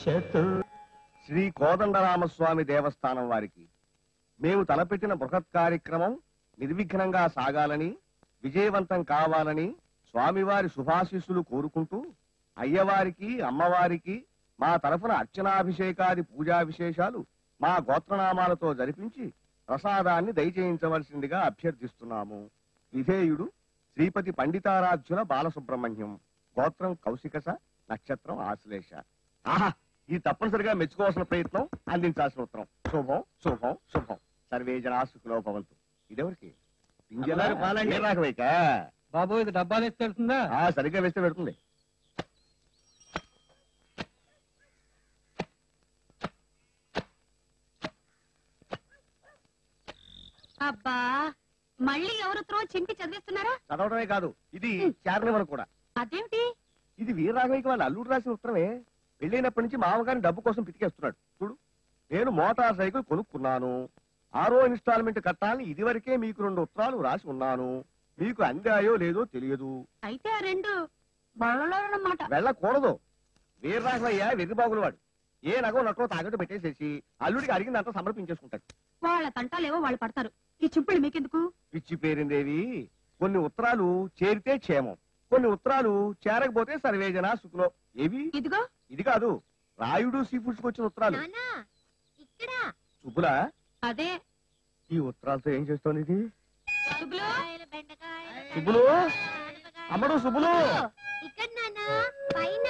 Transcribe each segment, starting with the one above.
చతు శ్రీ కోదండరామస్వామి దేవస్థానం వారికి మేము తలపెట్టిన బృహత్ కార్యక్రమం నిర్విఘ్నంగా సాగాలని విజయవంతం కావాలని స్వామివారి శుభాశీస్సులు కోరుకుంటూ అయ్యవారికి అమ్మవారికి మా తరఫున అర్చనాభిషేకాది పూజా విశేషాలు మా గోత్రనామాలతో జరిపించి ప్రసాదాన్ని దయచేయించవలసిందిగా అభ్యర్థిస్తున్నాము విధేయుడు శ్రీపతి పండితారాధ్యుల బాలసుబ్రహ్మణ్యం గోత్రం కౌశికస నక్షత్రం ఆశ్లేష ఆహా ఇది తప్పనిసరిగా మెచ్చుకోవాల్సిన ప్రయత్నం అందించాల్సిన ఉత్తరం శుభం శుభం శుభం సర్వే జనా సుఖినో భవంతు ఇదెవరికి అమ్మగారు పాలండి. రాఘవైక బాబు ఇది డబ్బాలు వేసి తెలుస్తుందా ఆ సరిగ్గా వేస్తే పెడుతుంది అబ్బా మళ్ళీ ఎవరితో చింపి చదివిస్తున్నారా చదవడమే కాదు ఇది చారణివరం కూడా అదేమిటి ఇది వీరరాఘవయ్యకి వాళ్ళ అల్లుడు రాసిన ఉత్తరమే పెళ్ళైనప్పటి నుంచి మామగారిని డబ్బు కోసం పితికేస్తున్నాడు చూడు నేను మోటార్ సైకిల్ కొనుక్కున్నాను ఆరో ఇన్స్టాల్మెంట్ కట్టాలని ఇదివరకే మీకు రెండు ఉత్తరాలు రాసి ఉన్నాను మీకు అందాయో లేదో తెలియదు అయితే ఆ రెండు బళ్ళలోనమాట వెళ్ళకూడదు వీరరాఘవయ్య వెర్రిబాగులు వాడు ఏ నగో నట్లో తాగట్టు పెట్టేసేసి అల్లుడికి అడిగిందంతా సమర్పించేసుకుంటాడు వాళ్ళ తంటాలేవో వాళ్ళు పడతారు ఈ చుప్పులు మీకెందుకు పిచ్చి పేరిందేవి కొన్ని ఉత్తరాలు చేరితే క్షేమం కొన్ని ఉత్తరాలు చేరకపోతే సర్వేజన సుఖలో ఏవి ఇదిగో ఇది కాదు రాయుడు సీ ఫుడ్స్ వచ్చిన ఉత్తరాలు ఇక్కడ శుభులా అదే ఈ ఉత్తరాలతో ఏం చేస్తోంది ఇది శుభ్లు శుభులు అమ్మడు శుభులు ఇక్కడ నాన్న పైన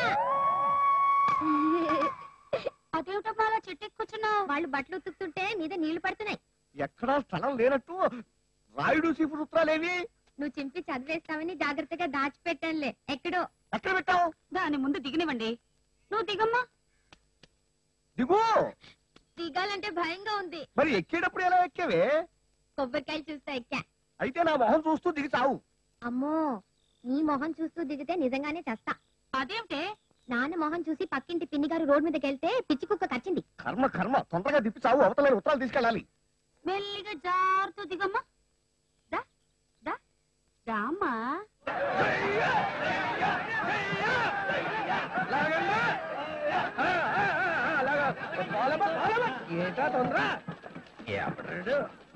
అదేమిటమ్మా అలా చెట్టు ఎక్కుచున్నావు వాళ్ళు బట్టలు ఉతుకుతుంటే మీద నీళ్లు పడుతున్నాయి ఎక్కడా స్థలం లేనట్టు రాయుడు సీ ఫుడ్ ఉత్తరాలు ఏవి నువ్వు చింపి చదివేస్తావని జాగ్రత్తగా దాచిపెట్టానులే ఎక్కడో ఎక్కడ పెట్టావు దాని ముందు దిగనివ్వండి నువ్వు దిగమ్మా దిగు దిగాలంటే భయంగా ఉంది మరి ఎక్కేటప్పుడు ఎలా ఎక్కేవే కొబ్బరికాయలు చూస్తా ఎక్కా అయితే నా మొహం చూస్తూ దిగి చావు అమ్మో నీ మొహం చూస్తూ దిగితే నిజంగానే చస్తా అదేమిటే నాన్న మొహం చూసి పక్కింటి పిన్ని గారు రోడ్ మీదకి వెళ్తే పిచ్చి కుక్క కచ్చింది కర్మ కర్మ తొందరగా దిప్పి చావు అవతల ఉత్తరాలు తీసుకెళ్ళాలి మెల్లిగా జారుతూ దిగమ్మా దా దా రామ్మా ఏటా తొందర ఎవడు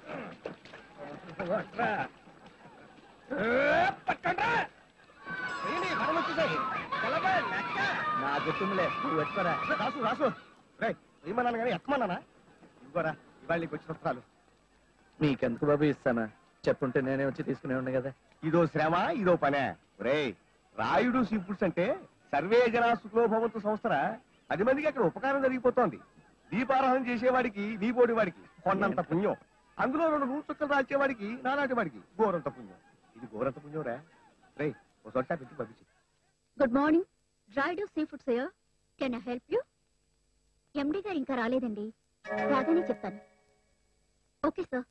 పట్టండ్రా ఏంటి, మనం వచ్చేసాయి. తెల్లబా, లెక్క. నా గుర్తుందిలే నువ్వు ఎత్తుకోరా రాసు రాసు రే ఏమన్నాను కానీ ఎక్కమన్నానా ఇదిగోరా ఇవాళ నీకు వచ్చిన ఉత్తరాలు మీకెందుకు బాబు ఇస్తానా చెప్పుంటే నేనే వచ్చి తీసుకునే ఉండే కదా ఇదో శ్రమ ఇదో పనే రే రాయుడు సీఫుడ్స్ అంటే సర్వే జనా సుఖోభవంతు సంస్థరా పది మందికి అక్కడ ఉపకారం జరిగిపోతోంది దీపారాధన చేసేవాడికి నీ పోటీ వాడికి కొండంత పుణ్యం అందులో రెండు నూరు చుక్కలు రాల్చేవాడికి నానాటి వాడికి గోరంత పుణ్యం ఇది గోరంత పుణ్యం రా రే ఒక చోట పెట్టి పంపించి good morning dried sea food sir can I help you MD గారు ఇంకా రాలేదండి రాగానే చెప్తాను ఓకే సార్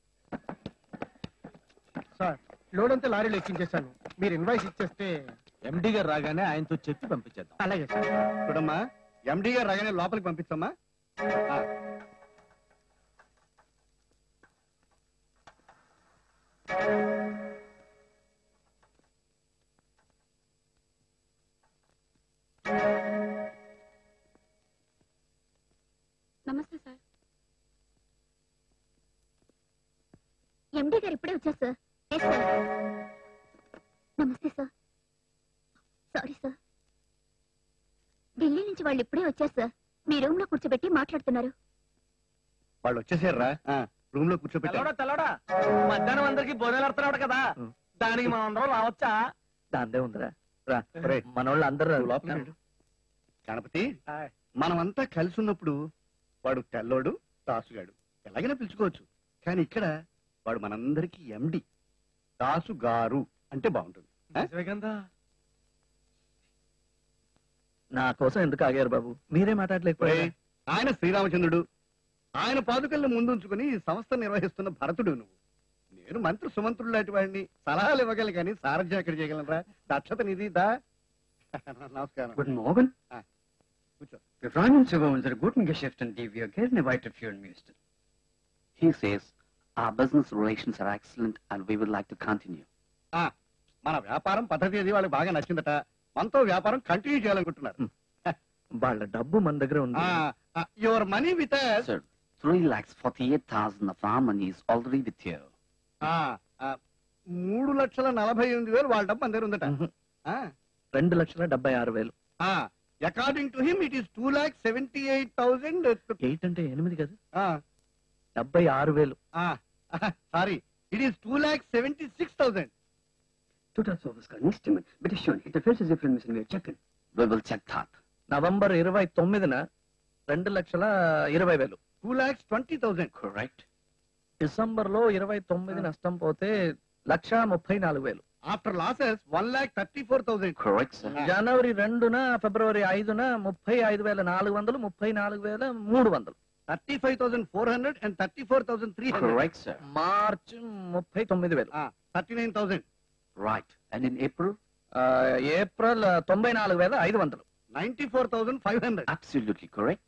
సార్ లోడ్ అంతా లారీలో ఎక్కించేశాను మీరు ఇన్వాయిస్ ఇచ్చేస్తే ఎండి గారు రాగానే ఆయనతో చెప్పి పంపించేద్దాం అలాగే సార్ చూడమ్మా ఎండి గారు రాగానే లోపలికి పంపిస్తామా నమస్తే సార్ ఎండి గారు ఇప్పుడే వచ్చారు సార్ ఎస్ సార్ నమస్తే సార్ సారీ సార్ ఢిల్లీ నుంచి వాళ్ళు ఇప్పుడే వచ్చారు సార్ మీ రూమ్ లో కూర్చోబెట్టి మాట్లాడుతున్నారు వాళ్ళు వచ్చేసారా రూమ్ లో కూర్చోబెట్టారు తెల్లడా తెల్లడా మధ్యాహ్నం అందరికి భోజనాలు ఎడుతున్నాడు కదా ఉం. దానికి మనం అందరం రావచ్చా దాందే ఉందిరా రా ఒరేయ్, మనోళ్ళు అందరూ లోపలికి వెళ్ళు. గణపతి మనమంతా కలిసి ఉన్నప్పుడు వాడు తెల్లోడు దాసుగాడు ఎలాగైనా పిలుచుకోవచ్చు కానీ ఇక్కడ వాడు మనందరికి ఎండి దాసు గారు అంటే బాగుంటుంది ఆ? నా కోసం ఎందుకు ఆగారు బాబు మీరే మాట్లాడలేకపోయారు ఒరేయ్, ఆయన శ్రీరామచంద్రుడు ఆయన పాదుకల్ని ముందుంచుకుని ఈ సంస్థ నిర్వహిస్తున్న భరతుడు నువ్వు నేను మంత్రి సుమంత్రుడు లాంటి వాడిని సలహాలు ఇవ్వగలను కానీ సారథ్యం ఎక్కడ చేయగలరా దక్షత నిధి దా నమస్కారం Guten Morgen. Ah, కూర్చో Wir freuen uns über unsere guten Geschäfte, die wir gerne weiterführen möchten. He says, our business relations are excellent and we would like to continue. మన వ్యాపారం పద్ధతి అది వాళ్ళకి బాగా నచ్చిందట మనతో వ్యాపారం కంటిన్యూ చేయాలనుకుంటున్నారు వాళ్ళ డబ్బు మన దగ్గర ఉంది your money with Sir, three lakhs forty-eight thousand of our money is already with you. మూడు లక్షల నలభై ఎనిమిది వేలు వాళ్ళ డబ్బు మన దగ్గర ఉందట మ్మ్. రెండు లక్షల డెబ్బై ఆరు వేలు according to him it is two lakh seventy eight thousand eight అంటే ఎనిమిది కదా డెబ్బై ఆరు వేలు sorry it is two lakh seventy six thousand Total service car. Next time, better shown. It appears as if information we are checking. We will check that. November ఇరవై తొమ్మిదిన రెండు లక్షల ఇరవై వేలు two lakhs twenty thousand Correct? December లో ఇరవై తొమ్మిది నష్టం పోతే లక్ష ముప్పై నాలుగు వేలు after losses one lakh thirty four thousand Correct, sir. జనవరి రెండున ఫిబ్రవరి ఐదున ముప్పై ఐదు వేల నాలుగు వందలు ముప్పై నాలుగు వేల మూడు వందలు thirty five thousand four hundred and thirty four thousand three hundred Correct, sir. March ముప్పై తొమ్మిది వేలు thirty nine thousand Right. And in April? ఆ, ఏప్రిల్ తొంభై నాలుగు వేల ఐదు వందలు ninety four thousand five hundred Absolutely correct.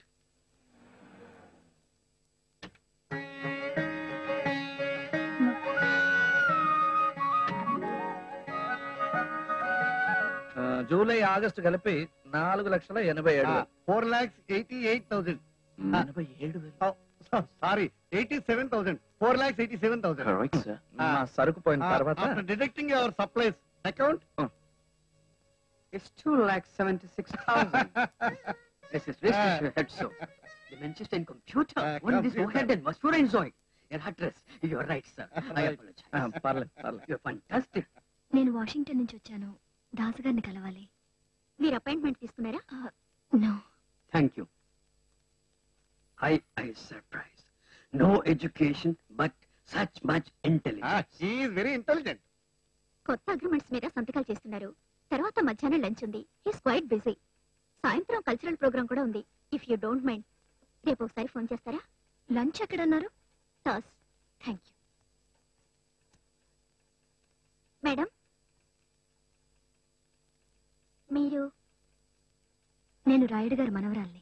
ఆ, జూలై ఆగస్టు కలిపి నాలుగు లక్షల ఎనభై ఏడు వేలు. Four lakhs eighty eight thousand Mm, ఎనభై ఏడు వేలు sorry eighty seven thousand four lakhs eighty seven thousand Correct, sir. మా సరుకు పోయిన తర్వాత after deducting our supplies account It's two lakhs seventy-six thousand. this is wasted your head, so. The Manchester and computer. Uh, One this computer. overhead and Masura enjoying. Your address. You're right, sir. I apologize. ఆ, పర్లేదు పర్లేదు You're fantastic. నేను Washington నుంచి వచ్చాను దాసు గారిని కలవాలి మీరు appointment తీసుకున్నారా no Thank you. I I surprised. No education, but such much intelligence. Is very intelligent కొత్త అగ్రిమెంట్స్ మీద సంతకాలు చేస్తున్నారు తర్వాత మధ్యాహ్నం లంచ్ ఉంది హీస్ క్వైట్ బిజీ సాయంత్రం కల్చరల్ ప్రోగ్రామ్ కూడా ఉంది ఇఫ్ యూ డోంట్ మైండ్ రేపు ఒకసారి ఫోన్ చేస్తారా లంచ్ ఎక్కడన్నారు టాస్ థ్యాంక్ యూ మేడం మీరు నేను రాయుడు గారి మనవరాల్ని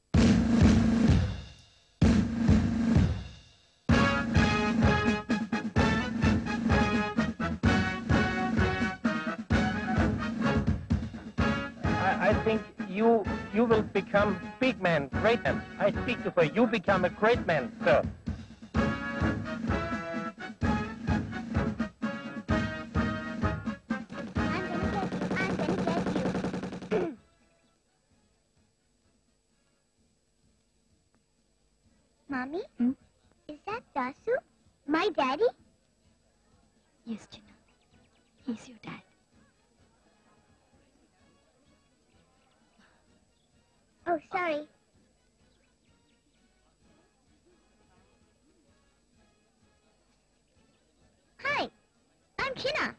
I, I think you you will become big man, great man. I speak to her. You become a great man, sir. Mommy, is that Dasu? My daddy? Yes, Chinna. He's your dad. Oh, sorry. Hi, I'm Chinna.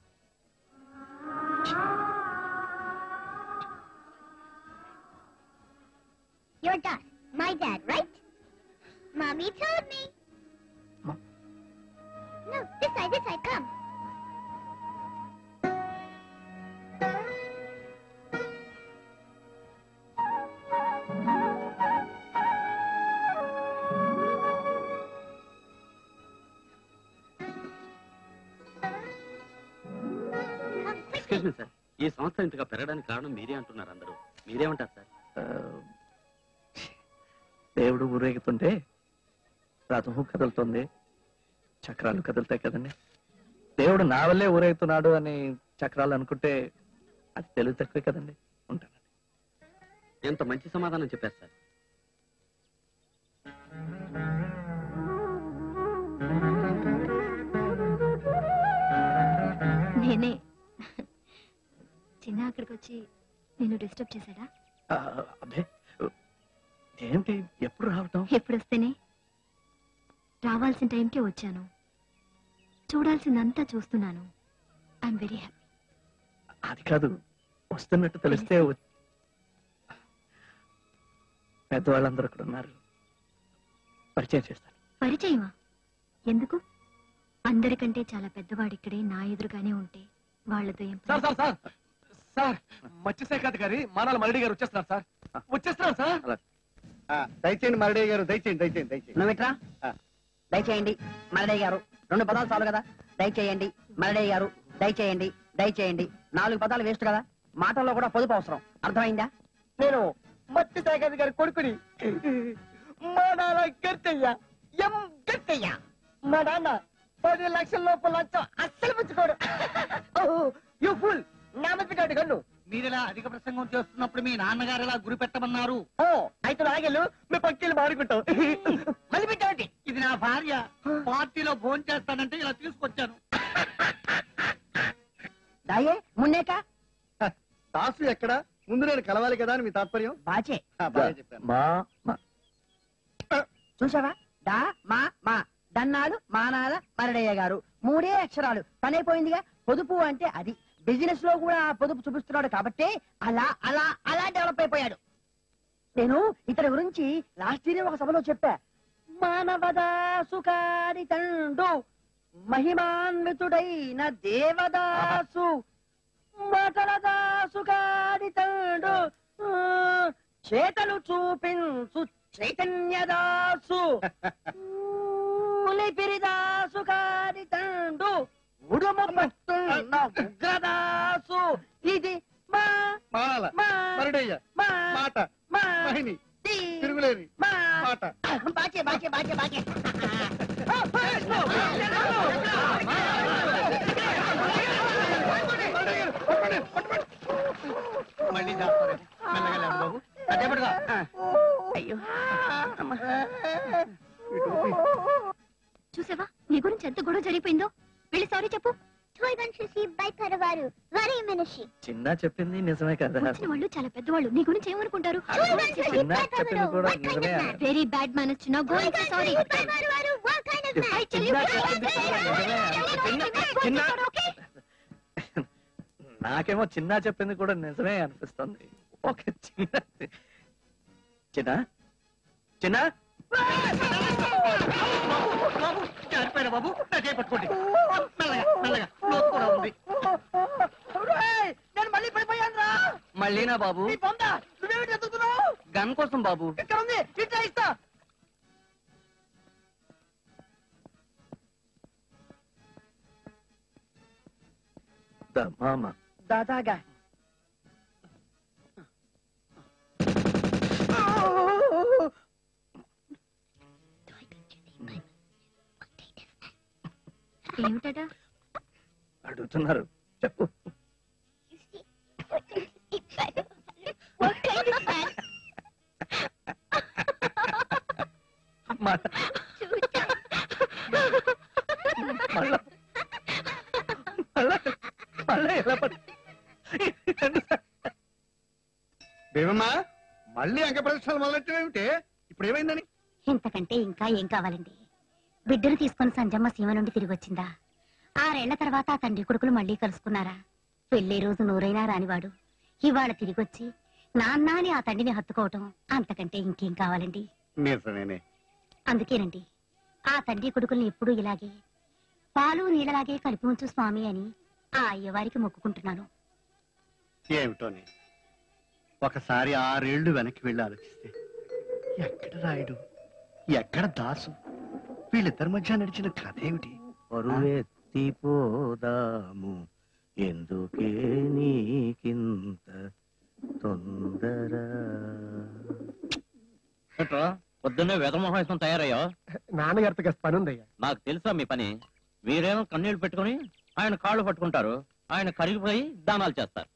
Your dad, my dad, right? Mommy told me. Mom? No, this side, this side, come. Come excuse quickly. మీ sir ఈ సంస్థ ఇంతగా పెరగడానికి కారణం మీరే అంటున్నారు అందరూ మీరేమంటారు సార్ ఆ, దేవుడు ఊరేగుతుంటే రథము కదులుతుంది చక్రాలు కదులుతాయి కదండి దేవుడు నా వల్లే ఊరేగుతున్నాడు అని చక్రాలు అనుకుంటే అది తెలివి తక్కువే కదండి ఉంటాను ఎంత మంచి సమాధానం చెప్పారు సార్ నేనే చిన్న అక్కడికి వచ్చి నేను డిస్టర్బ్ చేశాడా ఆ, అబ్బే ఏంటి ఎప్పుడు రావటం ఎప్పుడు వస్తేనే రావాల్సిన టైంకే వచ్చాను చూడాల్సిందంతా చూస్తున్నాను ఐఎమ్ వెరీ హ్యాపీ అది కాదు వస్తున్నట్టు తెలిస్తే వ- పెద్దవాళ్ళందరూ అక్కడ ఉన్నారు పరిచయం చేస్తాను పరిచయమా ఎందుకు అందరికంటే చాలా పెద్దవాడు ఇక్కడే నా ఎదురుగానే ఉంటే వాళ్ళతో ఏం సార్ సార్ సార్ సార్ మత్స్యశాఖాధికారి మానాల మరడి గారు వచ్చేస్తున్నారు సార్ వచ్చేస్తున్నారు సార్ దయచేయండి మరడయ్య గారు దయచేయండి దయచేయండి దయచేయండి నువ్విట్రా ఆ. దయచేయండి మరడయ్య గారు రెండు పదాలు చాలు కదా దయచేయండి మరడయ్య గారు దయచేయండి దయచేయండి నాలుగు పదాలు వేస్ట్ కదా మాటల్లో కూడా పొదుపు అవసరం అర్థమైందా నేను మత్తి సాగర్ గారి కొడుకుని మా నాన్న గట్టయ్య ఎం గట్టయ్య మా నాన్న పది లక్షల లోపల లంచం అస్సలు పుచ్చుకోడు యూ ఫుల్ నా మధ్య కాదు కన్ను మీరిలా అధిక ప్రసంగం చేస్తున్నప్పుడు మీ నాన్నగారు ఇలా గురి పెట్టమన్నారు ఓ అయితే నాగెళ్ళు మీ పక్కీలు మారుకుంటావు మళ్ళీ పెట్టావంటి ఇది నా భార్య పార్టీలో భోజనం చేస్తానంటే ఇలా తీసుకొచ్చాను దాయే మున్నేక దాసు ఎక్కడ ముందు నేను కలవాలి కదా అని మీ తాత్పర్యం బాచే ఆ, బాగా చెప్పాను మా మా- చూసావా డా మా మా దన్నాలు మానాల మరడయ్య గారు మూడే అక్షరాలు పనైపోయిందిగా పొదుపు అంటే అది బిజినెస్ లో కూడా ఆ పొదుపు చూపిస్తున్నాడు కాబట్టి అలా అలా అలా డెవలప్ అయిపోయాడు నేను ఇతని గురించి లాస్ట్ ఇయర్ ఒక సభలో చెప్పా మానవదాసు కాని తండు మహిమాన్వితుడైన దేవదాసు మకరదాసు కాని తండు ఆ, చేతలు చూపించు చైతన్యదాసు లిపిరిదాసు కాని తండు ఉడుము పట్టున్న ఉగ్రదాసు ఇది మా మాల మా మరడయ్య మా మాట మా మహిని ది తిరుగులేని మా మాట బాచే బాచే బాచే బాచే మళ్ళీ చేస్తారు మెల్లగా లేండి బాబు అదేపటిగా అయ్యో చూసావా నీ గురించి ఎంత గొడవ జరిగిపోయిందో వెళ్ళి సారీ చెప్పు వరీ మనిషి చిన్న చెప్పింది నిజమే కదా వచ్చిన వాళ్ళు చాలా పెద్దవాళ్ళు నీ గురించి ఏమనుకుంటారు చిన్న చెప్పింది కూడా నిజమే వెరీ బ్యాడ్ మేనర్స్ చిన్న గోయింగ్ సారీ చిన్న చెప్పింది కూడా నిజమే చిన్న చిన్న నాకేమో చిన్న చెప్పింది కూడా నిజమే అనిపిస్తుంది ఓకే చిన్న చిన్న చిన్న బాబు జారిపోయిన బాబు నా చేయి పట్టుకోండి మెల్లగా మెల్లగా లోతు కూడా ఉంది ఒరేయ్, నేను మళ్ళీ పడిపోయాను రా మళ్ళీనా బాబు నీ పొందా నువ్వేమిటి ఎత్తుకుతున్నావు గన్ కోసం బాబు ఇక్కడ ఉంది ఇట్లా ఇస్తా ద మామ దాదాగా ఏమిటట అడుగుతున్నారు చెప్పు మ- మళ్ళా మళ్ళా మళ్ళా ఎలా పడి దేవమ్మా మళ్ళీ అంక ప్రదర్శనలు మొదలెట్టేమిటే ఇప్పుడు ఏమైందని ఇంతకంటే ఇంకా ఏం కావాలండి బిడ్డను తీసుకొని సంజమ్మ సీమ నుండి తిరిగి వచ్చిందా ఆరేళ్ల తర్వాత ఆ తండ్రి కొడుకులు మళ్ళీ కలుసుకున్నారా పెళ్లి రోజు నూరైనా రానివాడు ఇవాళ తిరిగి వచ్చి నాన్న అని ఆ తండ్రిని హత్తుకోవటం అంతకంటే ఇంకేం కావాలండి నిజమేనే అందుకేనండి ఆ తండ్రి కొడుకుల్ని ఎప్పుడూ ఇలాగే పాలు నీళ్ళలాగే కలిపి ఉంచు స్వామి అని ఆ అయ్యవారికి మొక్కుకుంటున్నాను ఏమిటోనే ఒకసారి ఆరేళ్లు వెనక్కి వెళ్ళి ఆలోచిస్తే ఎక్కడ రాయుడు ఎక్కడ దాసు వీళ్ళిద్దరి మధ్య నడిచిన కథ ఏమిటి పరువెత్తిపోదాము ఎందుకే నీకింత తొందర పొద్దున్నే వేదమోహం వేసుకొని తయారయ్యా నాన్నగారితో కాస్త పని ఉందయ్యా నాకు తెలుసా మీ పని మీరేమో కన్నీళ్లు పెట్టుకొని ఆయన కాళ్ళు పట్టుకుంటారు ఆయన కరిగిపోయి దానాలు చేస్తారు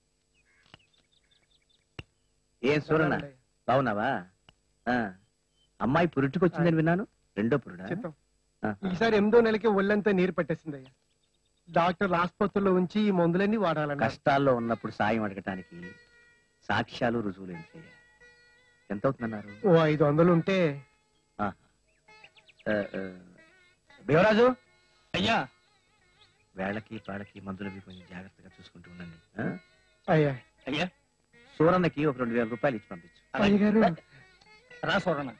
ఏం సూరన్న బాగున్నావా ఆ, అమ్మాయి పురుటికొచ్చిందని విన్నాను రెండో పురుడా చిత్తం ఆ, ఈసారి ఎనిమిదో నెలకి ఒళ్ళంతా నీరు పట్టేసిందయ్యా డాక్టర్ ఆసుపత్రిలో ఉంచి ఈ మందులన్నీ వాడాలన్నారు కష్టాల్లో ఉన్నప్పుడు సాయం అడగటానికి సాక్ష్యాలు రుజువులు ఏంటయ్యా ఎంత అవుతుందన్నారు ఓ ఐదు వందలు ఉంటే ఆ, ఆ, దేవరాజు అయ్యా వేళకి పాడకి మందులు అవి కొంచెం జాగ్రత్తగా చూసుకుంటూ ఉండండి ఆ? అయ్యా అయ్యా సూరన్నకి ఒక రెండు వేల రూపాయలు ఇచ్చి పంపించు అయ్యగారు రా సూరన్న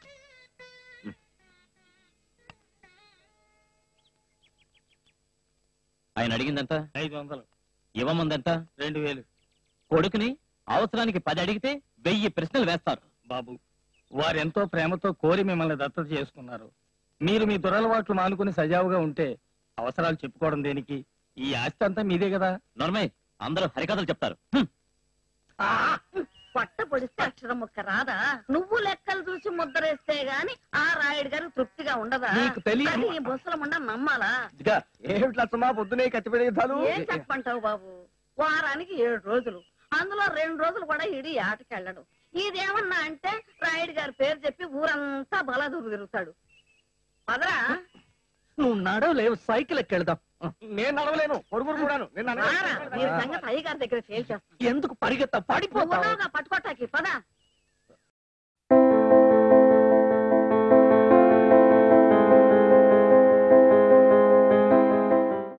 ఆయన అడిగిందంత ఐదు వందలు ఇవ్వమందంత రెండు వేలు కొడుకుని అవసరానికి పది అడిగితే వెయ్యి ప్రశ్నలు వేస్తారు బాబు వారెంతో ప్రేమతో కోరి మిమ్మల్ని దత్తత చేసుకున్నారు మీరు మీ దురలవాట్లు మానుకుని సజావుగా ఉంటే అవసరాలు చెప్పుకోవడం దేనికి ఈ ఆస్తి అంతా మీదే కదా నర్మయ్ అందరూ హరికథలు చెప్తారు హ్మ్. పొట్ట పొడిస్తే అక్షరం ముక్క రాదా నువ్వు లెక్కలు చూసి ముద్రేస్తే గాని ఆ రాయుడు గారు తృప్తిగా ఉండదా నీకు తెలియదు. అది ఈ ముసలముండ నమ్మాలా ఇదిగా ఏమిటి లచ్చమ్మా పొద్దునే కత్తిపడే యుద్ధాలు ఏం చెప్పంటావు బాబు వారానికి ఏడు రోజులు అందులో రెండు రోజులు కూడా ఇడి ఆటకెళ్ళడు ఇదేమన్నా అంటే రాయుడు గారి పేరు చెప్పి ఊరంతా బలదూరు తిరుగుతాడు పదరా నువ్వు నడవలేవు సైకిల్ ఎక్కెళ్దాం నేను నడవలేను పొరుగురు కూడాను నేను రారా, మీరు సంగతి అయ్యగారి దగ్గర తేల్చేస్తాను ఎందుకు పరిగెత్త పడిపోతావు నువ్వున్నావుగా పట్టుకోటాకి పదా